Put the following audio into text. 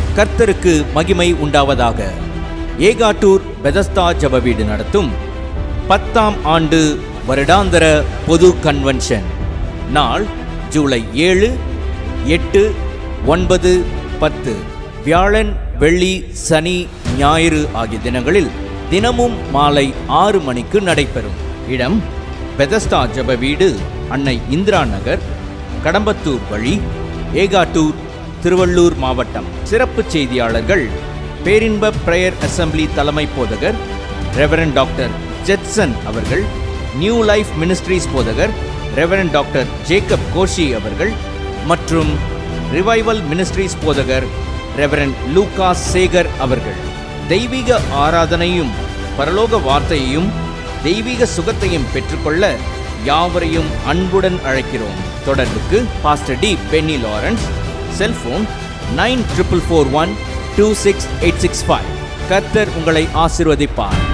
கர்த்தருக்கு மகிமை உண்டாவதாக ஏகாட்டூர் பெதஸ்தா ஜப வீடு நடத்தும் பத்தாம் ஆண்டு வருடாந்திர பொது கன்வென்ஷன் நாள் ஜூலை ஏழு எட்டு ஒன்பது பத்து வியாழன் வெள்ளி சனி ஞாயிறு ஆகிய தினங்களில் தினமும் மாலை ஆறு மணிக்கு நடைபெறும் இடம் பெதஸ்தா ஜப வீடு அன்னை இந்திரா நகர் கடம்பத்தூர் வழி ஏகாட்டூர் திருவள்ளூர் மாவட்டம் சிறப்பு செய்தியாளர்கள் பேரின்ப பிரேயர் அசெம்பிளி தலைமை போதகர் ரெவரன் டாக்டர் ஜெட்சன் அவர்கள் நியூ லைஃப் மினிஸ்ட்ரீஸ் போதகர் ரெவரன் டாக்டர் ஜேக்கப் கோஷி அவர்கள் மற்றும் ரிவைவல் மினிஸ்ட்ரீஸ் போதகர் ரெவரன் லூகாஸ் சேகர் அவர்கள் தெய்வீக ஆராதனையும் பரலோக வார்த்தையையும் தெய்வீக சுகத்தையும் பெற்றுக்கொள்ள யாவரையும் அன்புடன் அழைக்கிறோம் தொடர்புக்கு pastor D Benny Lawrence cellphone nine triple four one two six eight six five கர்த்தர் உங்களை ஆசிர்வதிப்பார்